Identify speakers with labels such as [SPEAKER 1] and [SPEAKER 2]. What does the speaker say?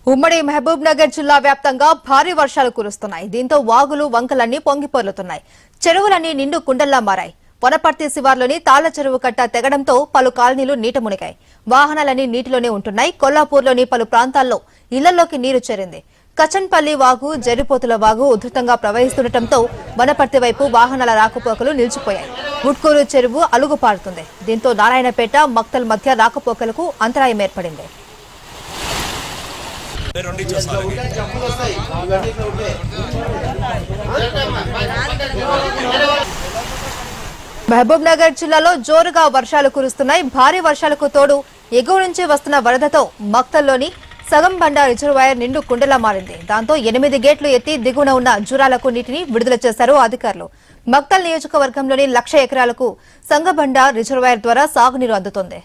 [SPEAKER 1] ఉమ్మడి మహబూబ్ నగర్ జిల్లా వ్యాప్తంగా భారీ వర్షాలు కురుస్తున్నాయి దీంతో వాగులు వంకలన్నీ పొంగిపొర్లుతున్నాయి చెరువులన్నీ నిండు కుండల్లా మారాయి వనపర్తి శివార్లోని తాళ్ల చెరువు కట్ట తెగడంతో పలు కాలనీలు నీట మునిగాయి వాహనాలన్నీ నీటిలోనే ఉంటున్నాయి కొల్లాపూర్లోని పలు ప్రాంతాల్లో ఇళ్లలోకి నీరు చేరింది కచన్పల్లి వాగు జరిపోతుల వాగు ఉధృతంగా ప్రవహిస్తుండటంతో వనపర్తి వైపు వాహనాల రాకపోకలు నిలిచిపోయాయి ముట్కూరు చెరువు అలుగు పారుతుంది దీంతో నారాయణపేట మక్తల్ మధ్య రాకపోకలకు అంతరాయం ఏర్పడింది
[SPEAKER 2] రెండు ఇచ్చేస్తారు
[SPEAKER 1] మహబూబ్ నగర్ జిల్లాలో జోరుగా వర్షాలు కురుస్తున్నాయి భారీ వర్షాలకు తోడు ఎగువ నుంచి వస్తున్న వరదతో మక్తల్లోని సగం బండ రిజర్వాయర్ నిండు కుండలా మారింది దాంతో ఎనిమిది గేట్లు ఎత్తి దిగువన ఉన్న జూరాలకు నీటిని విడుదల చేశారు అధికారులు మక్తల్ నియోజకవర్గంలోని లక్ష ఎకరాలకు సంగబండ రిజర్వాయర్ ద్వారా సాగునీరు అందుతోంది